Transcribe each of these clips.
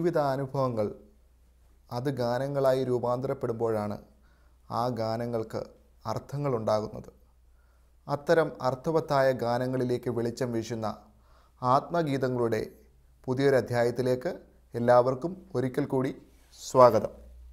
ജീവിതാനുഭവങ്ങൾ അത് ഗാനങ്ങളായി രൂപാന്തരപ്പെടുമ്പോഴാണ് ആ ഗാനങ്ങൾക്ക് അർത്ഥങ്ങളുണ്ടാകുന്നത് അത്തരം അർത്ഥവത്തായ ഗാനങ്ങളിലേക്ക് വെളിച്ചം വീശുന്ന ആത്മഗീതങ്ങളുടെ പുതിയൊരു അധ്യായത്തിലേക്ക് എല്ലാവർക്കും ഒരിക്കൽ കൂടി സ്വാഗതം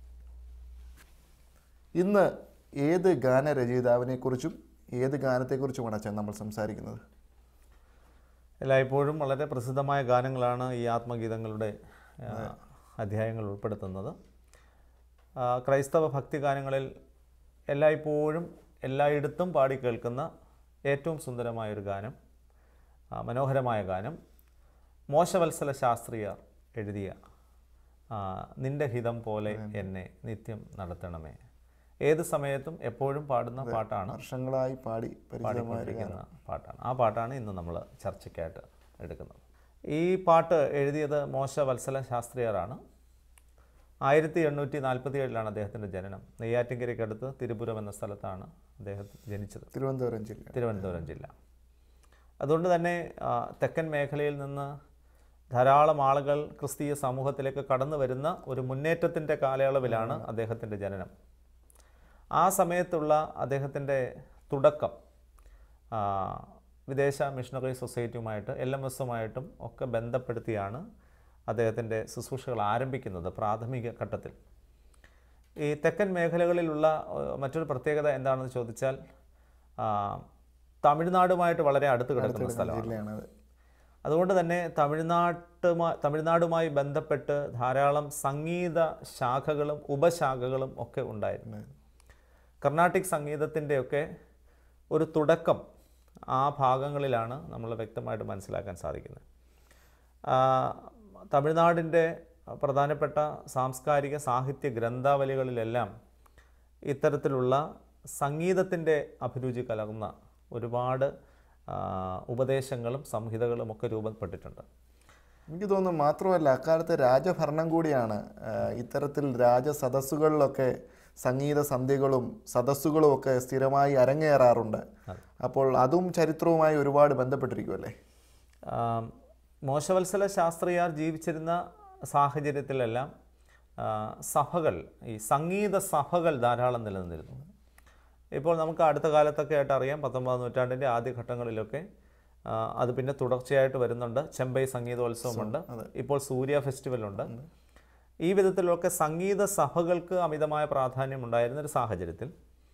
ഇന്ന് ഏത് ഗാനരചയിതാവിനെക്കുറിച്ചും ഏത് ഗാനത്തെക്കുറിച്ചുമാണ് അച്ഛൻ നമ്മൾ സംസാരിക്കുന്നത് എല്ലായ്പ്പോഴും വളരെ പ്രസിദ്ധമായ ഗാനങ്ങളാണ് ഈ ആത്മഗീതങ്ങളുടെ ആ, അധ്യായങ്ങൾ ഉൾപ്പെടുത്തുന്നത് ആ, ക്രൈസ്തവ ഭക്തി ഗാനങ്ങളിൽ എല്ലായ്പ്പോഴും എല്ലായിടത്തും പാടി കേൾക്കുന്ന ഏറ്റവും സുന്ദരമായൊരു ഗാനം ആ, മനോഹരമായ ഗാനം മോശവത്സല ശാസ്ത്രിയർ എഴുതിയ ആ, നിന്റെ ഹിതം പോലെ എന്നെ നിത്യം നടത്തണമേ ഏത് സമയത്തും എപ്പോഴും പാടുന്ന പാട്ടാണ് വർഷങ്ങളായി പാടി പരിചിതമായ ഒരു പാടിക്കൊണ്ടിരിക്കുന്ന പാട്ടാണ് ആ പാട്ടാണ് ഇന്ന് നമ്മൾ ചർച്ചയ്ക്കായിട്ട് എടുക്കുന്നത് ഈ പാട്ട് എഴുതിയത് മോശ വത്സല ശാസ്ത്രിയറാണ് ആയിരത്തി എണ്ണൂറ്റി നാൽപ്പത്തി ഏഴിലാണ് അദ്ദേഹത്തിൻ്റെ ജനനം നെയ്യാറ്റിൻകരയ്ക്കടുത്ത് തിരുപുരം എന്ന സ്ഥലത്താണ് അദ്ദേഹം ജനിച്ചത് തിരുവനന്തപുരം ജില്ല തിരുവനന്തപുരം ജില്ല അതുകൊണ്ട് തന്നെ ആ, തെക്കൻ മേഖലയിൽ നിന്ന് ധാരാളം ആളുകൾ ക്രിസ്തീയ സമൂഹത്തിലേക്ക് കടന്നു വരുന്ന ഒരു മുന്നേറ്റത്തിൻ്റെ കാലയളവിലാണ് അദ്ദേഹത്തിൻ്റെ ജനനം ആ സമയത്തുള്ള അദ്ദേഹത്തിൻ്റെ തുടക്കം ആ, വിദേശ മിഷണറി സൊസൈറ്റിയുമായിട്ട് എൽ എം എസുമായിട്ടും ഒക്കെ ബന്ധപ്പെടുത്തിയാണ് അദ്ദേഹത്തിൻ്റെ ശുശ്രൂഷകൾ ആരംഭിക്കുന്നത് പ്രാഥമിക ഘട്ടത്തിൽ ഈ തെക്കൻ മേഖലകളിലുള്ള ഏഹ്, മറ്റൊരു പ്രത്യേകത എന്താണെന്ന് ചോദിച്ചാൽ ആ, തമിഴ്നാടുമായിട്ട് വളരെ അടുത്ത് കിടക്കുന്ന സ്ഥലമാണ് ജില്ലയാണത് അതുകൊണ്ട് തന്നെ തമിഴ്നാട്ടുമായി തമിഴ്നാടുമായി ബന്ധപ്പെട്ട് ധാരാളം സംഗീത ശാഖകളും ഉപശാഖകളും ഒക്കെ ഉണ്ടായിരുന്നു കർണാട്ടിക് സംഗീതത്തിൻ്റെയൊക്കെ ഒരു തുടക്കം ആ ഭാഗങ്ങളിലാണ് നമ്മൾ വ്യക്തമായിട്ട് മനസ്സിലാക്കാൻ സാധിക്കുന്നത് ആ, തമിഴ്നാടിൻ്റെ പ്രധാനപ്പെട്ട സാംസ്കാരിക സാഹിത്യ ഗ്രന്ഥാവലികളിലെല്ലാം ഇത്തരത്തിലുള്ള സംഗീതത്തിൻ്റെ അഭിരുചി കലർന്ന ഒരുപാട് ആ, ഉപദേശങ്ങളും സംഹിതകളും ഒക്കെ രൂപപ്പെട്ടിട്ടുണ്ട് എനിക്ക് തോന്നുന്നു മാത്രമല്ല അക്കാലത്ത് രാജഭരണം കൂടിയാണ് ആ, ഇത്തരത്തിൽ രാജസദസ്സുകളിലൊക്കെ സംഗീത സന്ധ്യകളും സദസ്സുകളും ഒക്കെ സ്ഥിരമായി അരങ്ങേറാറുണ്ട് അപ്പോൾ അതും ചരിത്രവുമായി ഒരുപാട് ബന്ധപ്പെട്ടിരിക്കുമല്ലേ ആം, മോശവത്സല ശാസ്ത്രിയാർ ജീവിച്ചിരുന്ന സാഹചര്യത്തിലെല്ലാം ആ, സഭകൾ ഈ സംഗീത സഭകൾ ധാരാളം നിലനിന്നിരുന്നു ഇപ്പോൾ നമുക്ക് അടുത്ത കാലത്തൊക്കെ ആയിട്ട് അറിയാം പത്തൊമ്പതാം നൂറ്റാണ്ടിൻ്റെ ആദ്യഘട്ടങ്ങളിലൊക്കെ ആ, അത് പിന്നെ തുടർച്ചയായിട്ട് വരുന്നുണ്ട് ചെമ്പൈ സംഗീതോത്സവമുണ്ട് ഇപ്പോൾ സൂര്യ ഫെസ്റ്റിവലുണ്ട് ഈ വിധത്തിലൊക്കെ സംഗീത സഭകൾക്ക് അമിതമായ പ്രാധാന്യം ഉണ്ടായിരുന്ന ഒരു സാഹചര്യത്തിൽ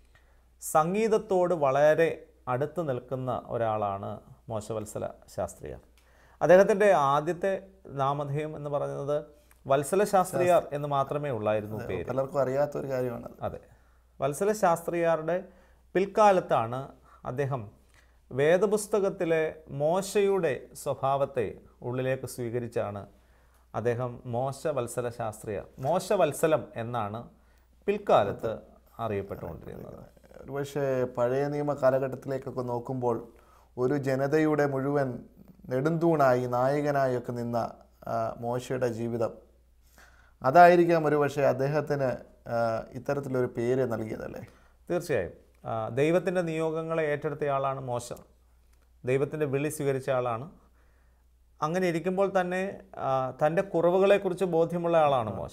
സംഗീതത്തോട് വളരെ അടുത്ത് നിൽക്കുന്ന ഒരാളാണ് മോശവത്സല ശാസ്ത്രിയാർ അദ്ദേഹത്തിൻ്റെ ആദ്യത്തെ നാമധേയം എന്ന് പറയുന്നത് വത്സല ശാസ്ത്രിയാർ എന്ന് മാത്രമേ ഉള്ളായിരുന്നു പേര് പലർക്കും അറിയാത്ത ഒരു കാര്യമാണത് അതെ വത്സല ശാസ്ത്രിയാരുടെ പിൽക്കാലത്താണ് അദ്ദേഹം വേദപുസ്തകത്തിലെ മോശയുടെ സ്വഭാവത്തെ ഉള്ളിലേക്ക് സ്വീകരിച്ചാണ് അദ്ദേഹം മോശ വത്സല ശാസ്ത്രിയർ മോശ വത്സലം എന്നാണ് പിൽക്കാലത്ത് അറിയപ്പെട്ടുകൊണ്ടിരുന്നത് ഒരുപക്ഷെ പഴയ നിയമ കാലഘട്ടത്തിലേക്കൊക്കെ നോക്കുമ്പോൾ ഒരു ജനതയുടെ മുഴുവൻ നെടുന്തൂണായി നായകനായി ഒക്കെ നിന്ന ആ, മോശയുടെ ജീവിതം അതായിരിക്കാം ഒരുപക്ഷെ അദ്ദേഹത്തിന് ആ, ഇത്തരത്തിലൊരു പേര് നൽകിയതല്ലേ തീർച്ചയായും ആ, ദൈവത്തിൻ്റെ നിയോഗങ്ങളെ ഏറ്റെടുത്തയാളാണ് മോശ ദൈവത്തിൻ്റെ വിളി സ്വീകരിച്ച ആളാണ് അങ്ങനെ ഇരിക്കുമ്പോൾ തന്നെ ആ, തൻ്റെ കുറവുകളെക്കുറിച്ച് ബോധ്യമുള്ള ആളാണ് മോശ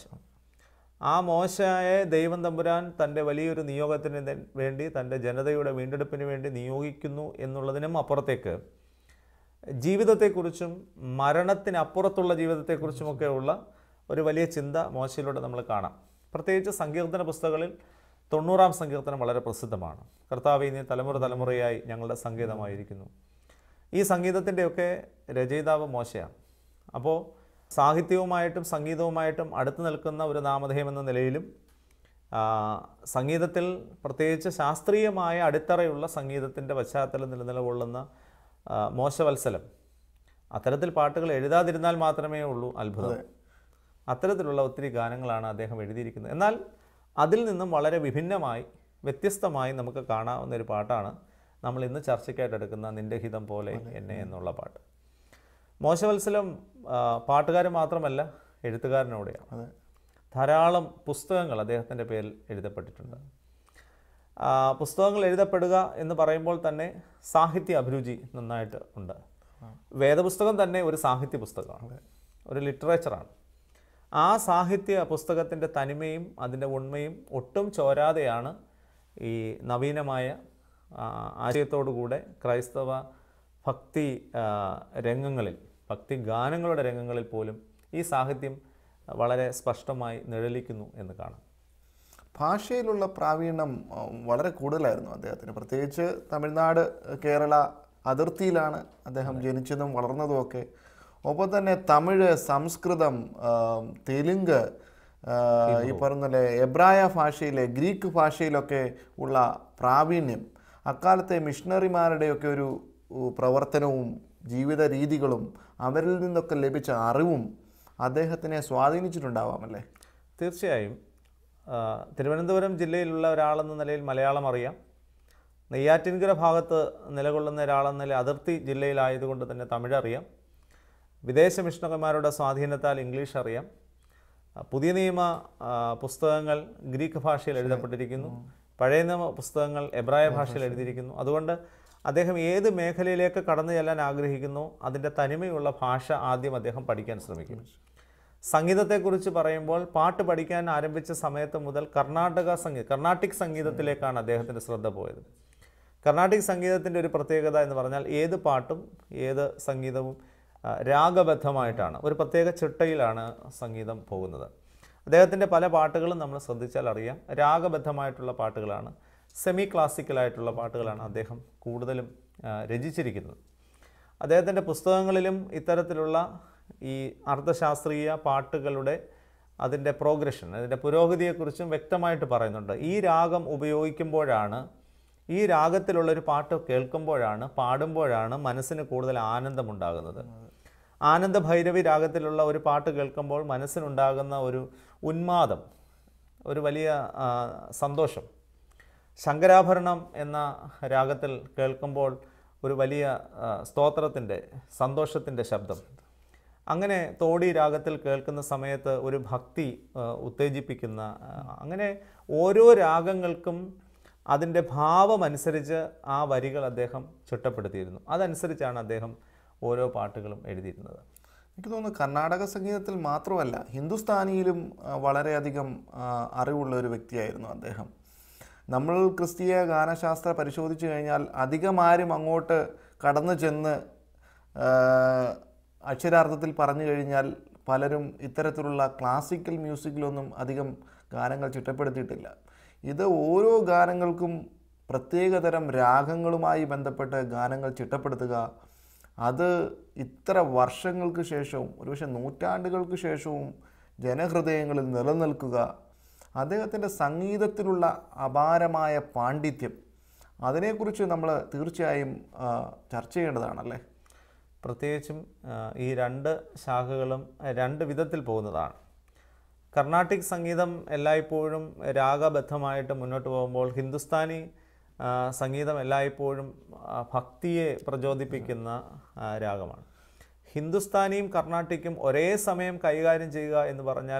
ആ മോശയെ ദൈവം തമ്പുരാൻ തൻ്റെ വലിയൊരു നിയോഗത്തിന് തെ- വേണ്ടി തൻ്റെ ജനതയുടെ വീണ്ടെടുപ്പിന് വേണ്ടി നിയോഗിക്കുന്നു എന്നുള്ളതിനും അപ്പുറത്തേക്ക് ജീവിതത്തെക്കുറിച്ചും മരണത്തിനപ്പുറത്തുള്ള ജീവിതത്തെക്കുറിച്ചുമൊക്കെ ഉള്ള ഒരു വലിയ ചിന്ത മോശയിലൂടെ നമ്മൾ കാണാം പ്രത്യേകിച്ച് സങ്കീർത്തന പുസ്തകങ്ങളിൽ തൊണ്ണൂറാം സങ്കീർത്തനം വളരെ പ്രസിദ്ധമാണ് കർത്താവ് ഇനി തലമുറ തലമുറയായി ഞങ്ങളുടെ സംഗീതമായിരിക്കുന്നു ഈ സംഗീതത്തിൻ്റെയൊക്കെ രചയിതാവ് മോശയാണ് അപ്പോൾ സാഹിത്യവുമായിട്ടും സംഗീതവുമായിട്ടും അടുത്ത് നിൽക്കുന്ന ഒരു നാമധേയം എന്ന നിലയിലും ആ, സംഗീതത്തിൽ പ്രത്യേകിച്ച് ശാസ്ത്രീയമായ അടിത്തറയുള്ള സംഗീതത്തിൻ്റെ പശ്ചാത്തലം നിലനിലകൊള്ളുന്ന ആ, മോശവത്സലം അത്തരത്തിൽ പാട്ടുകൾ എഴുതാതിരുന്നാൽ മാത്രമേ ഉള്ളൂ അത്ഭുതം അത്തരത്തിലുള്ള ഒത്തിരി ഗാനങ്ങളാണ് അദ്ദേഹം എഴുതിയിരിക്കുന്നത് എന്നാൽ അതിൽ നിന്നും വളരെ വിഭിന്നമായി വ്യത്യസ്തമായി നമുക്ക് കാണാവുന്ന ഒരു പാട്ടാണ് നമ്മൾ ഇന്ന് ചർച്ചയ്ക്കായിട്ട് എടുക്കുന്ന നിന്റെ ഹിതം പോലെ എന്നെ എന്നുള്ള പാട്ട് മോശവത്സലം ആ, പാട്ടുകാരൻ മാത്രമല്ല എഴുത്തുകാരനോടെയാണ് അതെ ധാരാളം പുസ്തകങ്ങൾ അദ്ദേഹത്തിൻ്റെ പേരിൽ എഴുതപ്പെട്ടിട്ടുണ്ട് ആ, പുസ്തകങ്ങൾ എഴുതപ്പെടുക എന്ന് പറയുമ്പോൾ തന്നെ സാഹിത്യ അഭിരുചി നന്നായിട്ട് ഉണ്ട് വേദപുസ്തകം തന്നെ ഒരു സാഹിത്യ പുസ്തകമാണ് ഒരു ലിറ്ററേച്ചറാണ് ആ സാഹിത്യ പുസ്തകത്തിൻ്റെ തനിമയും അതിൻ്റെ ഉണ്മയും ഒട്ടും ചോരാതെയാണ് ഈ നവീനമായ ആ, ആശയത്തോടുകൂടെ ക്രൈസ്തവ ഭക്തി ആ, രംഗങ്ങളിൽ ഭക്തി ഗാനങ്ങളുടെ രംഗങ്ങളിൽ പോലും ഈ സാഹിത്യം വളരെ സ്പഷ്ടമായി നിഴലിക്കുന്നു എന്ന് കാണാം ഭാഷയിലുള്ള പ്രാവീണ്യം ആ, വളരെ കൂടുതലായിരുന്നു അദ്ദേഹത്തിന് പ്രത്യേകിച്ച് തമിഴ്നാട് കേരള അതിർത്തിയിലാണ് അദ്ദേഹം ജനിച്ചതും വളർന്നതും ഒക്കെ ഒപ്പം തന്നെ തമിഴ് സംസ്കൃതം ആ, തെലുങ്ക് ആ, ഈ പറഞ്ഞ എബ്രായ ഭാഷയിലെ ഗ്രീക്ക് ഭാഷയിലൊക്കെ ഉള്ള പ്രാവീണ്യം അക്കാലത്തെ മിഷണറിമാരുടെയൊക്കെ ഒരു ഉ, പ്രവർത്തനവും ജീവിത രീതികളും അവരിൽ നിന്നൊക്കെ ലഭിച്ച അറിവും അദ്ദേഹത്തിനെ സ്വാധീനിച്ചിട്ടുണ്ടാവാമല്ലേ തീർച്ചയായും ആ, തിരുവനന്തപുരം ജില്ലയിലുള്ള ഒരാളെന്ന നിലയിൽ മലയാളം അറിയാം നെയ്യാറ്റിൻകര ഭാഗത്ത് നിലകൊള്ളുന്ന ഒരാളെന്ന നിലയിൽ അതിർത്തി ജില്ലയിലായതുകൊണ്ട് തന്നെ തമിഴ് അറിയാം വിദേശ മിഷണറിമാരുടെ സ്വാധീനത്താൽ ഇംഗ്ലീഷ് അറിയാം ആ, പുതിയ നിയമ ആ, പുസ്തകങ്ങൾ ഗ്രീക്ക് ഭാഷയിൽ എഴുതപ്പെട്ടിരിക്കുന്നു പഴയ നിയമ പുസ്തകങ്ങൾ എബ്രായ ഭാഷയിൽ എഴുതിയിരിക്കുന്നു അതുകൊണ്ട് അദ്ദേഹം ഏത് മേഖലയിലേക്ക് കടന്നു ചെല്ലാൻ ആഗ്രഹിക്കുന്നു അതിൻ്റെ തനിമയുള്ള ഭാഷ ആദ്യം അദ്ദേഹം പഠിക്കാൻ ശ്രമിക്കും സംഗീതത്തെക്കുറിച്ച് പറയുമ്പോൾ പാട്ട് പഠിക്കാൻ ആരംഭിച്ച സമയത്ത് മുതൽ കർണാടക സംഗീതം കർണാട്ടിക് സംഗീതത്തിലേക്കാണ് അദ്ദേഹത്തിൻ്റെ ശ്രദ്ധ പോയത് കർണാട്ടിക് സംഗീതത്തിൻ്റെ ഒരു പ്രത്യേകത എന്ന് പറഞ്ഞാൽ ഏത് പാട്ടും ഏത് സംഗീതവും ആ, രാഗബദ്ധമായിട്ടാണ് ഒരു പ്രത്യേക ചിട്ടയിലാണ് സംഗീതം പോകുന്നത് അദ്ദേഹത്തിൻ്റെ പല പാട്ടുകളും നമ്മൾ ശ്രദ്ധിച്ചാൽ അറിയാം രാഗബദ്ധമായിട്ടുള്ള പാട്ടുകളാണ് സെമി ക്ലാസിക്കലായിട്ടുള്ള പാട്ടുകളാണ് അദ്ദേഹം കൂടുതലും ആ, രചിച്ചിരിക്കുന്നത് അദ്ദേഹത്തിൻ്റെ പുസ്തകങ്ങളിലും ഇത്തരത്തിലുള്ള ഈ അർത്ഥശാസ്ത്രീയ പാട്ടുകളുടെ അതിൻ്റെ പ്രോഗ്രഷൻ അതിൻ്റെ പുരോഗതിയെക്കുറിച്ചും വ്യക്തമായിട്ട് പറയുന്നുണ്ട് ഈ രാഗം ഉപയോഗിക്കുമ്പോഴാണ് ഈ രാഗത്തിലുള്ളൊരു പാട്ട് കേൾക്കുമ്പോഴാണ് പാടുമ്പോഴാണ് മനസ്സിന് കൂടുതൽ ആനന്ദമുണ്ടാകുന്നത് ആനന്ദ ഭൈരവി രാഗത്തിലുള്ള ഒരു പാട്ട് കേൾക്കുമ്പോൾ മനസ്സിനുണ്ടാകുന്ന ഒരു ഉന്മാദം ഒരു വലിയ ആ, സന്തോഷം ശങ്കരാഭരണം എന്ന രാഗത്തിൽ കേൾക്കുമ്പോൾ ഒരു വലിയ ആ, സ്തോത്രത്തിൻ്റെ സന്തോഷത്തിൻ്റെ ശബ്ദം അങ്ങനെ തോടി രാഗത്തിൽ കേൾക്കുന്ന സമയത്ത് ഒരു ഭക്തി ആ, ഉത്തേജിപ്പിക്കുന്ന ആ, അങ്ങനെ ഓരോ രാഗങ്ങൾക്കും അതിൻ്റെ ഭാവമനുസരിച്ച് ആ വരികൾ അദ്ദേഹം ചിട്ടപ്പെടുത്തിയിരുന്നു അതനുസരിച്ചാണ് അദ്ദേഹം ഓരോ പാട്ടുകളും എഴുതിയിരുന്നത് എനിക്ക് തോന്നുന്നു കർണാടക സംഗീതത്തിൽ മാത്രമല്ല ഹിന്ദുസ്ഥാനിയിലും ആ, വളരെയധികം ആ, അറിവുള്ള ഒരു വ്യക്തിയായിരുന്നു അദ്ദേഹം നമ്മൾ ക്രിസ്തീയ ഗാനശാസ്ത്ര പരിശോധിച്ചു കഴിഞ്ഞാൽ അധികം ആരും അങ്ങോട്ട് കടന്നു ചെന്ന് ആ, അക്ഷരാർത്ഥത്തിൽ പറഞ്ഞു കഴിഞ്ഞാൽ പലരും ഇത്തരത്തിലുള്ള ക്ലാസിക്കൽ മ്യൂസിക്കിലൊന്നും അധികം ഗാനങ്ങൾ ചിട്ടപ്പെടുത്തിയിട്ടില്ല ഇത് ഓരോ ഗാനങ്ങൾക്കും പ്രത്യേകതരം രാഗങ്ങളുമായി ബന്ധപ്പെട്ട് ഗാനങ്ങൾ ചിട്ടപ്പെടുത്തുക അത് ഇത്ര വർഷങ്ങൾക്ക് ശേഷവും ഒരുപക്ഷെ നൂറ്റാണ്ടുകൾക്ക് ശേഷവും ജനഹൃദയങ്ങളിൽ നിലനിൽക്കുക അദ്ദേഹത്തിൻ്റെ സംഗീതത്തിലുള്ള അപാരമായ പാണ്ഡിത്യം അതിനെക്കുറിച്ച് നമ്മൾ തീർച്ചയായും ആ, ചർച്ച ചെയ്യേണ്ടതാണല്ലേ പ്രത്യേകിച്ചും ആ, ഈ രണ്ട് ശാഖകളും രണ്ട് വിധത്തിൽ പോകുന്നതാണ് കർണാട്ടിക് സംഗീതം എല്ലായ്പ്പോഴും രാഗബദ്ധമായിട്ട് മുന്നോട്ട് പോകുമ്പോൾ ഹിന്ദുസ്ഥാനി ആ, സംഗീതം എല്ലായ്പ്പോഴും ആ, ഭക്തിയെ പ്രചോദിപ്പിക്കുന്ന ആ, രാഗമാണ് ഹിന്ദുസ്ഥാനിയും കർണാട്ടിക്കും ഒരേ സമയം കൈകാര്യം ചെയ്യുക എന്ന് പറഞ്ഞാൽ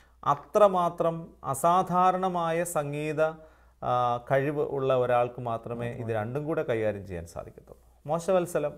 അത്രമാത്രം അസാധാരണമായ സംഗീത ആ, കഴിവ് ഉള്ള ഒരാൾക്ക് മാത്രമേ ഇത് രണ്ടും കൂടെ കൈകാര്യം ചെയ്യാൻ സാധിക്കത്തുള്ളൂ മോശവത്സലം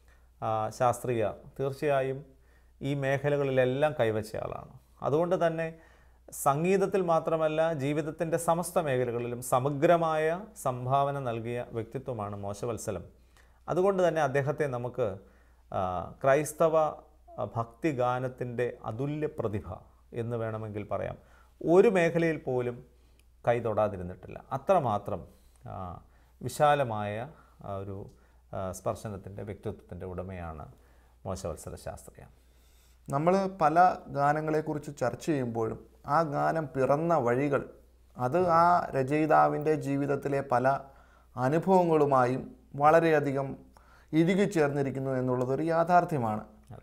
ആ, ശാസ്ത്രീയ തീർച്ചയായും ഈ മേഖലകളിലെല്ലാം കൈവച്ച ആളാണ് അതുകൊണ്ട് തന്നെ സംഗീതത്തിൽ മാത്രമല്ല ജീവിതത്തിൻ്റെ സമസ്ത മേഖലകളിലും സമഗ്രമായ സംഭാവന നൽകിയ വ്യക്തിത്വമാണ് മോശവത്സലം അതുകൊണ്ട് തന്നെ അദ്ദേഹത്തെ നമുക്ക് ആ, ക്രൈസ്തവ ആ, ഭക്തിഗാനത്തിൻ്റെ അതുല്യ പ്രതിഭ എന്ന് വേണമെങ്കിൽ പറയാം ഒരു മേഖലയിൽ പോലും കൈ തൊടാതിരുന്നിട്ടില്ല അത്രമാത്രം ആ, വിശാലമായ ആ, ഒരു ആ, സ്പർശനത്തിൻ്റെ വ്യക്തിത്വത്തിൻ്റെ ഉടമയാണ് മോശവത്സല ശാസ്ത്രീയ നമ്മൾ പല ഗാനങ്ങളെക്കുറിച്ച് ചർച്ച ചെയ്യുമ്പോഴും ആ ഗാനം പിറന്ന വഴികൾ അത് ആ രചയിതാവിൻ്റെ ജീവിതത്തിലെ പല അനുഭവങ്ങളുമായും വളരെയധികം ഇഴുകിച്ചേർന്നിരിക്കുന്നു എന്നുള്ളതൊരു യാഥാർത്ഥ്യമാണ്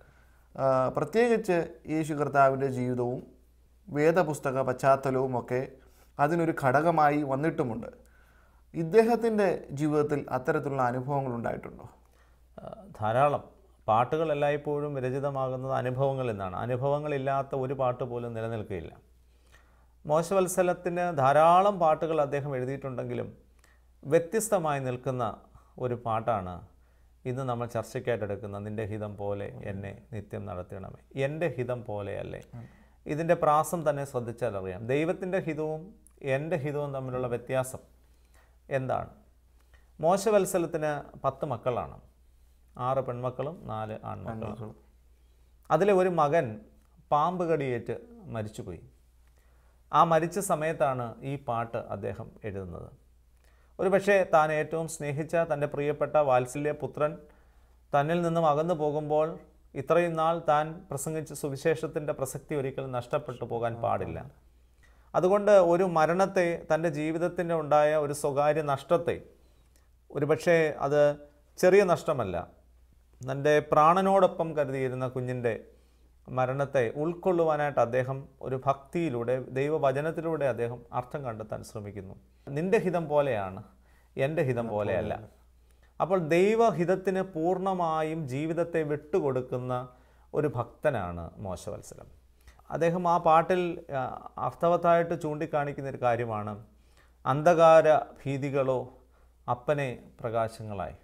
ആ, പ്രത്യേകിച്ച് യേശു കർത്താവിൻ്റെ ജീവിതവും വേദപുസ്തക പശ്ചാത്തലവും ഒക്കെ അതിനൊരു ഘടകമായി വന്നിട്ടുമുണ്ട് ഇദ്ദേഹത്തിൻ്റെ ജീവിതത്തിൽ അത്തരത്തിലുള്ള അനുഭവങ്ങൾ ഉണ്ടായിട്ടുണ്ടോ ആ, ധാരാളം പാട്ടുകൾ എല്ലായ്പ്പോഴും വിരചിതമാകുന്നത് അനുഭവങ്ങളിൽ നിന്നാണ് അനുഭവങ്ങളില്ലാത്ത ഒരു പാട്ട് പോലും നിലനിൽക്കുകയില്ല മോശവത്സലത്തിന് ധാരാളം പാട്ടുകൾ അദ്ദേഹം എഴുതിയിട്ടുണ്ടെങ്കിലും വ്യത്യസ്തമായി നിൽക്കുന്ന ഒരു പാട്ടാണ് ഇന്ന് നമ്മൾ ചർച്ചയ്ക്കായിട്ട് എടുക്കുന്ന നിൻ്റെ ഹിതം പോലെ എന്നെ നിത്യം നടത്തണമേ എൻ്റെ ഹിതം പോലെയല്ലേ ഇതിൻ്റെ പ്രാസം തന്നെ ശ്രദ്ധിച്ചാൽ അറിയാം ദൈവത്തിൻ്റെ ഹിതവും എൻ്റെ ഹിതവും തമ്മിലുള്ള വ്യത്യാസം എന്താണ് മോശവത്സലത്തിന് പത്ത് മക്കളാണ് ആറ് പെൺമക്കളും നാല് ആൺമക്കളും അതിലെ ഒരു മകൻ പാമ്പ് കടിയേറ്റ് മരിച്ചുപോയി ആ മരിച്ച സമയത്താണ് ഈ പാട്ട് അദ്ദേഹം എഴുതുന്നത് ഒരു പക്ഷേ താൻ ഏറ്റവും സ്നേഹിച്ച തൻ്റെ പ്രിയപ്പെട്ട വാത്സല്യ പുത്രൻ തന്നിൽ നിന്നും അകന്നു പോകുമ്പോൾ ഇത്രയും നാൾ താൻ പ്രസംഗിച്ച സുവിശേഷത്തിൻ്റെ പ്രസക്തി ഒരിക്കലും നഷ്ടപ്പെട്ടു പോകാൻ പാടില്ല അതുകൊണ്ട് ഒരു മരണത്തെ തൻ്റെ ജീവിതത്തിൻ്റെ ഉണ്ടായ ഒരു സ്വകാര്യ നഷ്ടത്തെ ഒരുപക്ഷേ അത് ചെറിയ നഷ്ടമല്ല തൻ്റെ പ്രാണനോടൊപ്പം കരുതിയിരുന്ന കുഞ്ഞിൻ്റെ മരണത്തെ ഉൾക്കൊള്ളുവാനായിട്ട് അദ്ദേഹം ഒരു ഭക്തിയിലൂടെ ദൈവവചനത്തിലൂടെ അദ്ദേഹം അർത്ഥം കണ്ടെത്താൻ ശ്രമിക്കുന്നു നിന്റെ ഹിതം പോലെയാണ് എൻ്റെ ഹിതം പോലെയല്ല അപ്പോൾ ദൈവഹിതത്തിന് പൂർണ്ണമായും ജീവിതത്തെ വിട്ടുകൊടുക്കുന്ന ഒരു ഭക്തനാണ് മോശവത്സരം അദ്ദേഹം ആ പാട്ടിൽ ആ, അർത്ഥവത്തായിട്ട് ചൂണ്ടിക്കാണിക്കുന്ന ഒരു കാര്യമാണ് അന്ധകാര ഭീതികളോ അപ്പനെ പ്രകാശങ്ങളായി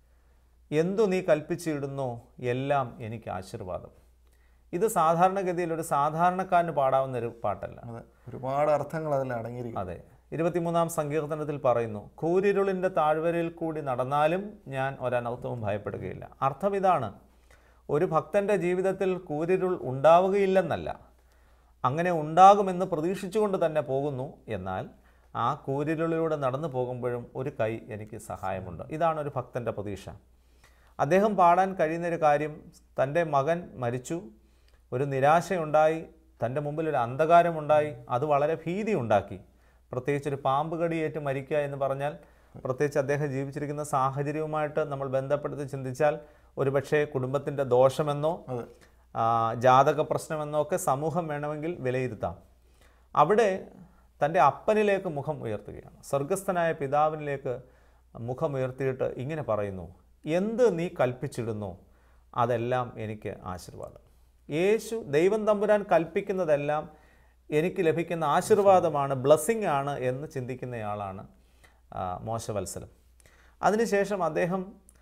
എന്തു നീ കൽപ്പിച്ചിടുന്നോ എല്ലാം എനിക്ക് ആശീർവാദം ഇത് സാധാരണഗതിയിൽ ഒരു സാധാരണക്കാരന് പാടാവുന്ന ഒരു പാട്ടല്ല അതെ ഒരുപാട് അർത്ഥങ്ങൾ അതിൽ അടങ്ങിയിരിക്കും അതെ ഇരുപത്തിമൂന്നാം സങ്കീർത്തനത്തിൽ പറയുന്നു കൂരിരുളിൻ്റെ താഴ്വരയിൽ കൂടി നടന്നാലും ഞാൻ ഒരനർത്ഥവും ഭയപ്പെടുകയില്ല അർത്ഥം ഇതാണ് ഒരു ഭക്തൻ്റെ ജീവിതത്തിൽ കൂരിരുൾ ഉണ്ടാവുകയില്ലെന്നല്ല അങ്ങനെ ഉണ്ടാകുമെന്ന് പ്രതീക്ഷിച്ചുകൊണ്ട് തന്നെ പോകുന്നു എന്നാൽ ആ കൂരിരുളിലൂടെ നടന്നു പോകുമ്പോഴും ഒരു കൈ എനിക്ക് സഹായമുണ്ട് ഇതാണ് ഒരു ഭക്തൻ്റെ പ്രതീക്ഷ അദ്ദേഹം പാടാൻ കഴിയുന്നൊരു കാര്യം തൻ്റെ മകൻ മരിച്ചു ഒരു നിരാശയുണ്ടായി തൻ്റെ മുമ്പിൽ ഒരു അന്ധകാരമുണ്ടായി അത് വളരെ ഭീതി ഉണ്ടാക്കി പ്രത്യേകിച്ച് ഒരു പാമ്പ് കടിയേറ്റ് മരിക്കുക എന്ന് പറഞ്ഞാൽ പ്രത്യേകിച്ച് അദ്ദേഹം ജീവിച്ചിരിക്കുന്ന സാഹചര്യവുമായിട്ട് നമ്മൾ ബന്ധപ്പെടുത്തി ചിന്തിച്ചാൽ ഒരുപക്ഷെ കുടുംബത്തിൻ്റെ ദോഷമെന്നോ അതെ ആ, ജാതക പ്രശ്നമെന്നോ ഒക്കെ സമൂഹം വേണമെങ്കിൽ വിലയിരുത്താം അവിടെ തൻ്റെ അപ്പനിലേക്ക് മുഖം ഉയർത്തുകയാണ് സ്വർഗസ്ഥനായ പിതാവിനിലേക്ക് മുഖം ഉയർത്തിയിട്ട് ഇങ്ങനെ പറയുന്നു എന്ത് നീ കൽപ്പിച്ചിടുന്നോ അതെല്ലാം എനിക്ക് ആശീർവാദം യേശു ദൈവം തമ്പുരാൻ കൽപ്പിക്കുന്നതെല്ലാം എനിക്ക് ലഭിക്കുന്ന ആശീർവാദമാണ് ബ്ലസ്സിങ് ആണ് എന്ന് ചിന്തിക്കുന്നയാളാണ് ആ, മോശവത്സലം അതിനുശേഷം അദ്ദേഹം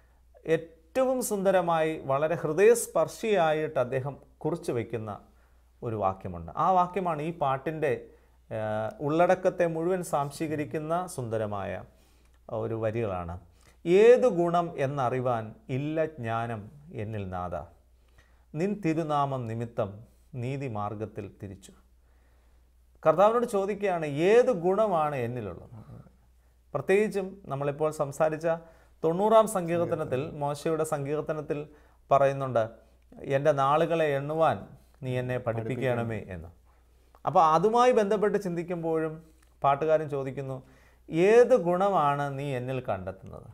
ഏറ്റവും സുന്ദരമായി വളരെ ഹൃദയസ്പർശിയായിട്ട് അദ്ദേഹം കുറിച്ചു വയ്ക്കുന്ന ഒരു വാക്യമുണ്ട് ആ വാക്യമാണ് ഈ പാട്ടിൻ്റെ ആ, ഉള്ളടക്കത്തെ മുഴുവൻ സാംശീകരിക്കുന്ന സുന്ദരമായ ഒരു വരികളാണ് ഏതു ഗുണം എന്നറിവാൻ ഇല്ല ജ്ഞാനം എന്നിൽ നാഥ നിൻ തിരുനാമം നിമിത്തം നീതിമാർഗത്തിൽ തിരിച്ചു കർത്താവിനോട് ചോദിക്കുകയാണ് ഏത് ഗുണമാണ് എന്നിലുള്ളത് പ്രത്യേകിച്ചും നമ്മളിപ്പോൾ സംസാരിച്ച തൊണ്ണൂറാം സങ്കീർത്തനത്തിൽ മോശയുടെ സങ്കീർത്തനത്തിൽ പറയുന്നുണ്ട് എൻ്റെ നാളുകളെ എണ്ണുവാൻ നീ എന്നെ പഠിപ്പിക്കണമേ എന്ന് അപ്പോൾ അതുമായി ബന്ധപ്പെട്ട് ചിന്തിക്കുമ്പോഴും പാട്ടുകാരൻ ചോദിക്കുന്നു ഏത് ഗുണമാണ് നീ എന്നിൽ കണ്ടെത്തുന്നത്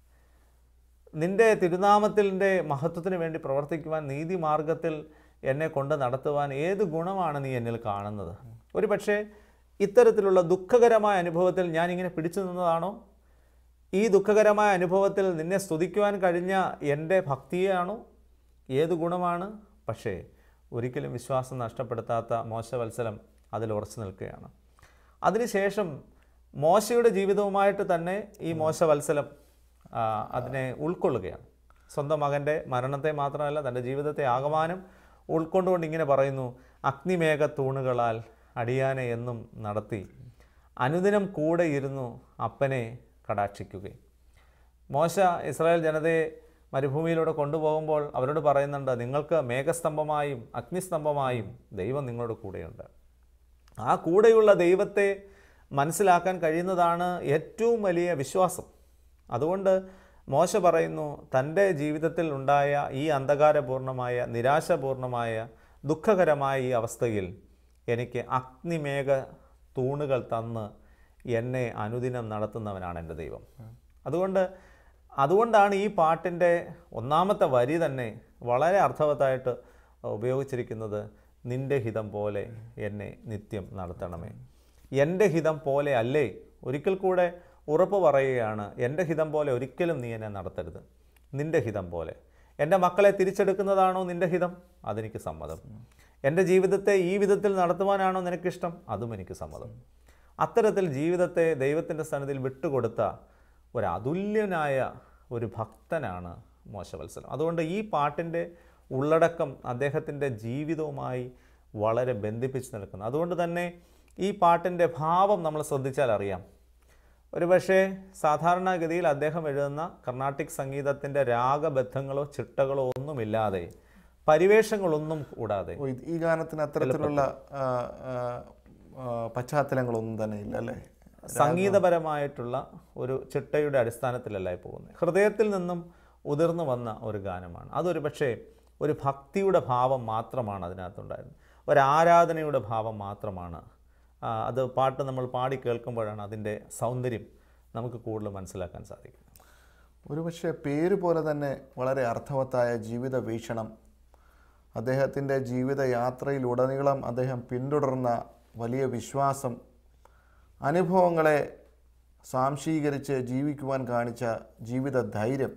നിന്റെ തിരുനാമത്തിൻ്റെ മഹത്വത്തിന് വേണ്ടി പ്രവർത്തിക്കുവാൻ നീതിമാർഗത്തിൽ എന്നെ കൊണ്ട് നടത്തുവാൻ ഏത് ഗുണമാണ് നീ എന്നിൽ കാണുന്നത് ഒരു പക്ഷേ ഇത്തരത്തിലുള്ള ദുഃഖകരമായ അനുഭവത്തിൽ ഞാൻ ഇങ്ങനെ പിടിച്ചു നിന്നതാണോ ഈ ദുഃഖകരമായ അനുഭവത്തിൽ നിന്നെ സ്തുതിക്കുവാൻ കഴിഞ്ഞ എൻ്റെ ഭക്തിയാണോ ഏത് ഗുണമാണ് പക്ഷേ ഒരിക്കലും വിശ്വാസം നഷ്ടപ്പെടുത്താത്ത മോശവത്സലം അതിൽ ഉറച്ചു നിൽക്കുകയാണ് അതിനുശേഷം മോശയുടെ ജീവിതവുമായിട്ട് തന്നെ ഈ മോശവത്സലം ആ, അതിനെ ഉൾക്കൊള്ളുകയാണ് സ്വന്തം മകൻ്റെ മരണത്തെ മാത്രമല്ല തൻ്റെ ജീവിതത്തെ ആകമാനം ഉൾക്കൊണ്ടുകൊണ്ട് ഇങ്ങനെ പറയുന്നു അഗ്നിമേഘ തൂണുകളാൽ അടിയാനെ എന്നും നടത്തി അനുദിനം കൂടെ ഇരുന്നു അപ്പനെ കടാക്ഷിക്കുകയും മോശ ഇസ്രായേൽ ജനതയെ മരുഭൂമിയിലൂടെ കൊണ്ടുപോകുമ്പോൾ അവരോട് പറയുന്നുണ്ട് നിങ്ങൾക്ക് മേഘസ്തംഭമായും അഗ്നിസ്തംഭമായും ദൈവം നിങ്ങളുടെ കൂടെയുണ്ട് ആ കൂടെയുള്ള ദൈവത്തെ മനസ്സിലാക്കാൻ കഴിയുന്നതാണ് ഏറ്റവും വലിയ വിശ്വാസം അതുകൊണ്ട് മോശ പറയുന്നു തൻ്റെ ജീവിതത്തിൽ ഉണ്ടായ ഈ അന്ധകാരപൂർണമായ നിരാശപൂർണമായ ദുഃഖകരമായ ഈ അവസ്ഥയിൽ എനിക്ക് അഗ്നിമേഘ തൂണുകൾ തന്ന് എന്നെ അനുദിനം നടത്തുന്നവനാണ് എൻ്റെ ദൈവം അതുകൊണ്ട് അതുകൊണ്ടാണ് ഈ പാട്ടിൻ്റെ ഒന്നാമത്തെ വരി തന്നെ വളരെ അർത്ഥവത്തായിട്ട് ഉപയോഗിച്ചിരിക്കുന്നത് നിന്റെ ഹിതം പോലെ എന്നെ നിത്യം നടത്തണമേ എൻ്റെ ഹിതം പോലെ അല്ലേ ഒരിക്കൽ കൂടെ ഉറപ്പ് പറയുകയാണ് എൻ്റെ ഹിതം പോലെ ഒരിക്കലും നീ എന്നെ നടത്തരുത് നിന്റെ ഹിതം പോലെ എൻ്റെ മക്കളെ തിരിച്ചെടുക്കുന്നതാണോ നിന്റെ ഹിതം അതെനിക്ക് സമ്മതം എൻ്റെ ജീവിതത്തെ ഈ വിധത്തിൽ നടത്തുവാനാണോ നിനക്കിഷ്ടം അതും എനിക്ക് സമ്മതം അത്തരത്തിൽ ജീവിതത്തെ ദൈവത്തിൻ്റെ സ്ഥാനത്തിൽ വിട്ടുകൊടുത്ത ഒരു അതുല്യനായ ഒരു ഭക്തനാണ് മോശവത്സലം അതുകൊണ്ട് ഈ പാട്ടിൻ്റെ ഉള്ളടക്കം അദ്ദേഹത്തിൻ്റെ ജീവിതവുമായി വളരെ ബന്ധിപ്പിച്ച് നിൽക്കുന്നത് അതുകൊണ്ട് തന്നെ ഈ പാട്ടിൻ്റെ ഭാവം നമ്മൾ ശ്രദ്ധിച്ചാൽ അറിയാം ഒരുപക്ഷെ സാധാരണഗതിയിൽ അദ്ദേഹം എഴുതുന്ന കർണാട്ടിക് സംഗീതത്തിൻ്റെ രാഗബദ്ധങ്ങളോ ചിട്ടകളോ ഒന്നുമില്ലാതെ പരിവേഷങ്ങളൊന്നും കൂടാതെ ഓ, ഇത് ഈ ഗാനത്തിന് അത്തരത്തിലുള്ള ആ, ആ, ആ, പശ്ചാത്തലങ്ങളൊന്നും തന്നെ ഇല്ല അല്ലേ സംഗീതപരമായിട്ടുള്ള ഒരു ചിട്ടയുടെ അടിസ്ഥാനത്തിലല്ല ഈ പോകുന്നത് ഹൃദയത്തിൽ നിന്നും ഉതിർന്നു വന്ന ഒരു ഗാനമാണ് അതൊരു പക്ഷേ ഒരു ഭക്തിയുടെ ഭാവം മാത്രമാണ് അതിനകത്തുണ്ടായിരുന്നത് ഒരു ആരാധനയുടെ ഭാവം മാത്രമാണ് ആ, അത് പാട്ട് നമ്മൾ പാടി കേൾക്കുമ്പോഴാണ് അതിൻ്റെ സൗന്ദര്യം നമുക്ക് കൂടുതൽ മനസ്സിലാക്കാൻ സാധിക്കുന്നത് ഒരുപക്ഷെ പേര് പോലെ തന്നെ വളരെ അർത്ഥവത്തായ ജീവിത വീക്ഷണം അദ്ദേഹത്തിൻ്റെ ജീവിത യാത്രയിലുടനീളം അദ്ദേഹം പിന്തുടർന്ന വലിയ വിശ്വാസം അനുഭവങ്ങളെ സ്വാംശീകരിച്ച് ജീവിക്കുവാൻ കാണിച്ച ജീവിത ധൈര്യം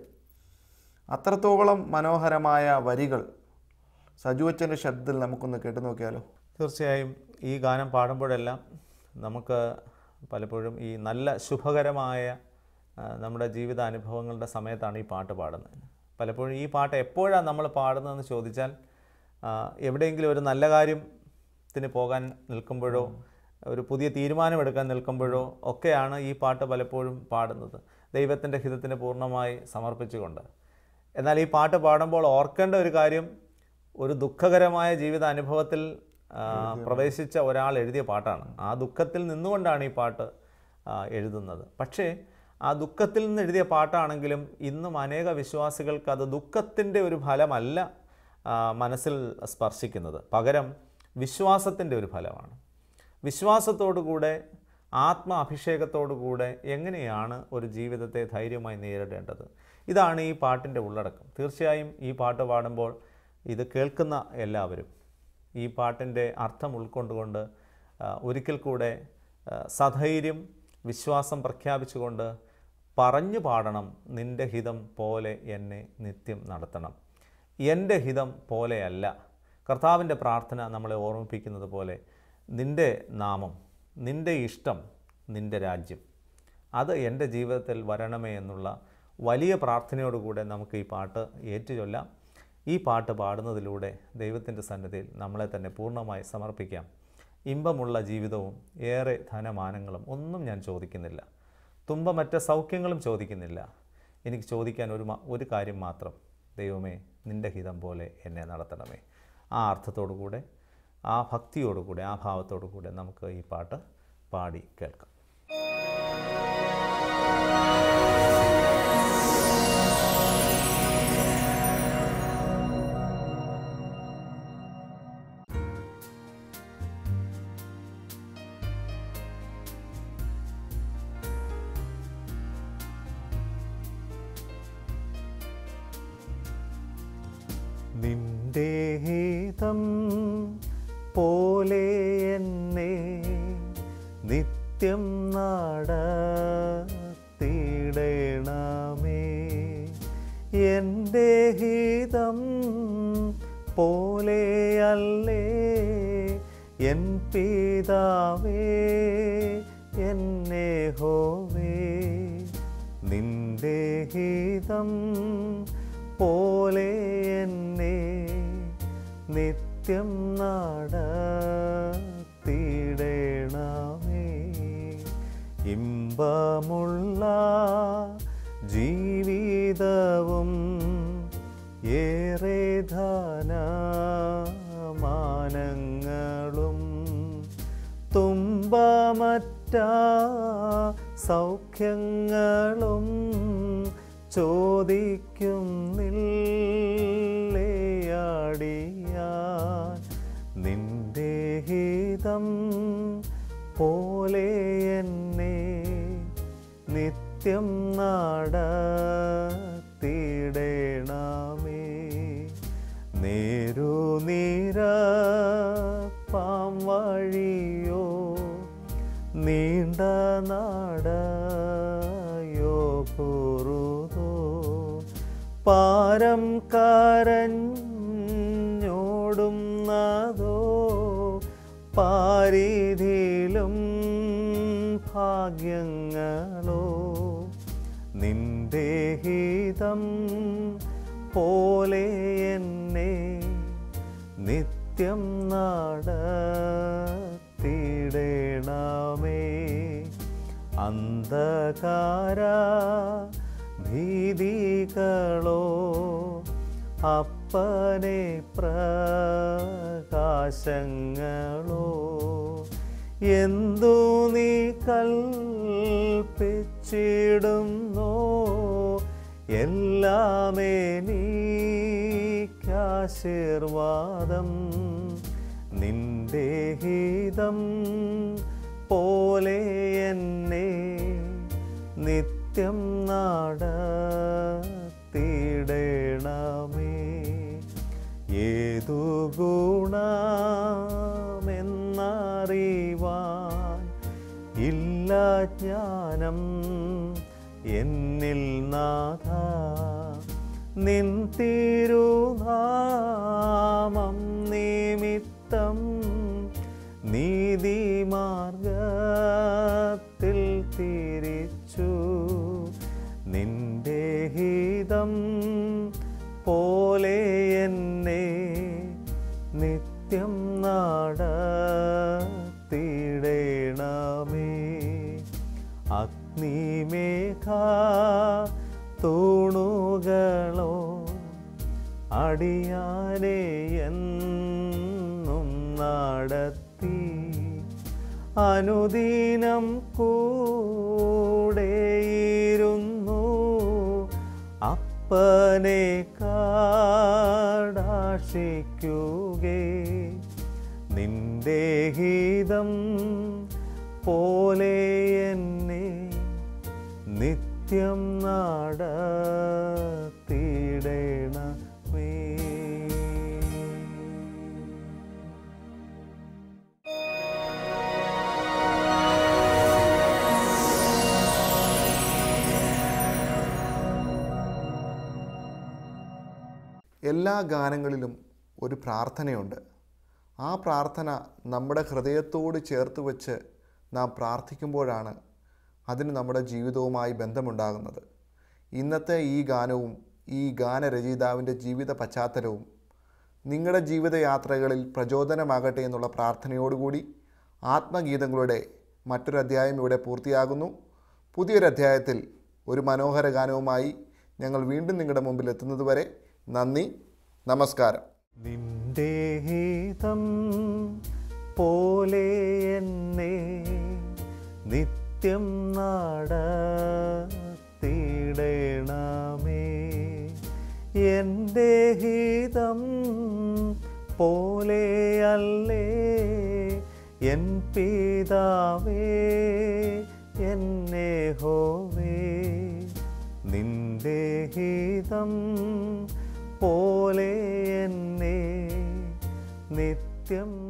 അത്രത്തോളം മനോഹരമായ വരികൾ സജുവച്ചൻ്റെ ശബ്ദത്തിൽ നമുക്കൊന്ന് കേട്ടു നോക്കിയാലോ തീർച്ചയായും ഈ ഗാനം പാടുമ്പോഴെല്ലാം നമുക്ക് പലപ്പോഴും ഈ നല്ല ശുഭകരമായ ആ, നമ്മുടെ ജീവിത അനുഭവങ്ങളുടെ സമയത്താണ് ഈ പാട്ട് പാടുന്നത് പലപ്പോഴും ഈ പാട്ട് എപ്പോഴാണ് നമ്മൾ പാടുന്നതെന്ന് ചോദിച്ചാൽ ആ, എവിടെയെങ്കിലും ഒരു നല്ല കാര്യത്തിന് പോകാൻ നിൽക്കുമ്പോഴോ ഒരു പുതിയ തീരുമാനമെടുക്കാൻ നിൽക്കുമ്പോഴോ ഒക്കെയാണ് ഈ പാട്ട് പലപ്പോഴും പാടുന്നത് ദൈവത്തിൻ്റെ ഹിതത്തിന് പൂർണ്ണമായി സമർപ്പിച്ചുകൊണ്ട് എന്നാൽ ഈ പാട്ട് പാടുമ്പോൾ ഓർക്കേണ്ട ഒരു കാര്യം ഒരു ദുഃഖകരമായ ജീവിത അനുഭവത്തിൽ ആ, പ്രവേശിച്ച ഒരാൾ എഴുതിയ പാട്ടാണ് ആ ദുഃഖത്തിൽ നിന്നുകൊണ്ടാണ് ഈ പാട്ട് ആ, എഴുതുന്നത് പക്ഷേ ആ ദുഃഖത്തിൽ നിന്ന് എഴുതിയ പാട്ടാണെങ്കിലും ഇന്നും അനേക വിശ്വാസികൾക്ക് അത് ദുഃഖത്തിൻ്റെ ഒരു ഫലമല്ല ആ, മനസ്സിൽ സ്പർശിക്കുന്നത് പകരം വിശ്വാസത്തിൻ്റെ ഒരു ഫലമാണ് വിശ്വാസത്തോടുകൂടെ ആത്മ അഭിഷേകത്തോടുകൂടെ എങ്ങനെയാണ് ഒരു ജീവിതത്തെ ധൈര്യമായി നേരിടേണ്ടത് ഇതാണ് ഈ പാട്ടിൻ്റെ ഉള്ളടക്കം തീർച്ചയായും ഈ പാട്ട് പാടുമ്പോൾ ഇത് കേൾക്കുന്ന എല്ലാവരും ഈ പാട്ടിൻ്റെ അർത്ഥം ഉൾക്കൊണ്ടുകൊണ്ട് ആ, ഒരിക്കൽ കൂടെ ആ, സധൈര്യം വിശ്വാസം പ്രഖ്യാപിച്ചുകൊണ്ട് പറഞ്ഞു പാടണം നിൻ്റെ ഹിതം പോലെ എന്നെ നിത്യം നടത്തണം എൻ്റെ ഹിതം പോലെയല്ല കർത്താവിൻ്റെ പ്രാർത്ഥന നമ്മളെ ഓർമ്മിപ്പിക്കുന്നത് പോലെ നിൻ്റെ നാമം നിൻ്റെ ഇഷ്ടം നിൻ്റെ രാജ്യം അത് എൻ്റെ ജീവിതത്തിൽ വരണമേ എന്നുള്ള വലിയ പ്രാർത്ഥനയോടുകൂടെ നമുക്ക് ഈ പാട്ട് ഏറ്റുചൊല്ലാം ഈ പാട്ട് പാടുന്നതിലൂടെ ദൈവത്തിൻ്റെ സന്നിധിയിൽ നമ്മളെ തന്നെ പൂർണ്ണമായി സമർപ്പിക്കാം ഇമ്പമുള്ള ജീവിതവും ഏറെ ധനമാനങ്ങളും ഒന്നും ഞാൻ ചോദിക്കുന്നില്ല തുമ്പമറ്റ സൗഖ്യങ്ങളും ചോദിക്കുന്നില്ല എനിക്ക് ചോദിക്കാൻ ഒരു മ- ഒരു കാര്യം മാത്രം ദൈവമേ നിൻ്റെ ഹിതം പോലെ എന്നെ നടത്തണമേ ആ അർത്ഥത്തോടു കൂടെ ആ ഭക്തിയോടുകൂടെ ആ ഭാവത്തോടു കൂടെ നമുക്ക് ഈ പാട്ട് പാടി കേൾക്കാം നിന്റെ ഹിതം പോലെ എന്നെ നിത്യം നടത്തിയിടണമേ എൻ്റെ ഹിതം പോലെയല്ലേ എൻ പിതാവേ എന്നെ ഹോവേ നിന്റെ ഹിതം പോലെ എന്നെ നിത്യം നടത്തിയിടണമേ ഇമ്പമുള്ള ജീവിതവും ഏറെ ധനമാനങ്ങളും തുമ്പമറ്റ സൗഖ്യങ്ങളും ചോദിക്കുന്നില്ലയാടിയാൻ നിന്റെ ഹിതം പോലെ എന്നെ നിത്യം നടത്തിയിടണമേ നേരു നീര പാം വഴിയോ നീണ്ട നാടയോ കുറുതോ പാരം കരഞ്ഞോടുന്നതോ പാരിധിയിലും ഭാഗ്യങ്ങളോ നിന്റെ ഹിതം പോലെ എന്നെ നിത്യം നിത്യം നടത്തിടണമേ അന്ധകാര ഭീതികളോ അപ്പനെ പ്രകാശങ്ങളോ എന്തു നീ കൽപ്പിച്ചിടുന്നോ എല്ലാമേ നീക്കാശീർവാദം നിന്റെ ഹിതം പോലെ എന്നെ നിത്യം നടത്തിടണമേ ഏതു ഗുണമെന്നറിവാൻ ഇല്ല ജ്ഞാനം എന്നിൽ നാഥ നിൻ തിരുനാമം നിമിത്തം നീതിമാർഗത്തിൽ തിരിച്ചു നിന്റെ ഹിതം പോലെ എന്നെ നിത്യം നടത്തിടണമേ അഗ്നിമേഘ തൂണുകളോ അടിയാനെ എന്നും നടത്തി അനുദിനം കൂടെയിരുന്നു അപ്പനെ കാടാക്ഷിക്കുകേ നിന്റെ ഹിതം പോലെ എന്നെ നിത്യം നടത്തിടണമേ എല്ലാ ഗാനങ്ങളിലും ഒരു പ്രാർത്ഥനയുണ്ട് ആ പ്രാർത്ഥന നമ്മുടെ ഹൃദയത്തോട് ചേർത്ത് വെച്ച് നാം പ്രാർത്ഥിക്കുമ്പോഴാണ് അതിന് നമ്മുടെ ജീവിതവുമായി ബന്ധമുണ്ടാകുന്നത് ഇന്നത്തെ ഈ ഗാനവും ഈ ഗാനരചയിതാവിൻ്റെ ജീവിത പശ്ചാത്തലവും നിങ്ങളുടെ ജീവിതയാത്രകളിൽ പ്രചോദനമാകട്ടെ എന്നുള്ള പ്രാർത്ഥനയോടുകൂടി ആത്മഗീതങ്ങളുടെ മറ്റൊരു അധ്യായം ഇവിടെ പൂർത്തിയാകുന്നു പുതിയൊരു അധ്യായത്തിൽ ഒരു മനോഹര ഗാനവുമായി ഞങ്ങൾ വീണ്ടും നിങ്ങളുടെ മുമ്പിൽ എത്തുന്നതുവരെ നന്ദി നമസ്കാരം നിന്റെ ഹിതം പോലെ എന്നെ നിത്യം നടത്തിടണമേ എൻ്റെ ഹിതം പോലെയല്ലേ എൻ പിതാവേ എന്നെ ഹോവേ നിന്റെ ഹിതം പോലെ എന്നെ നിത്യം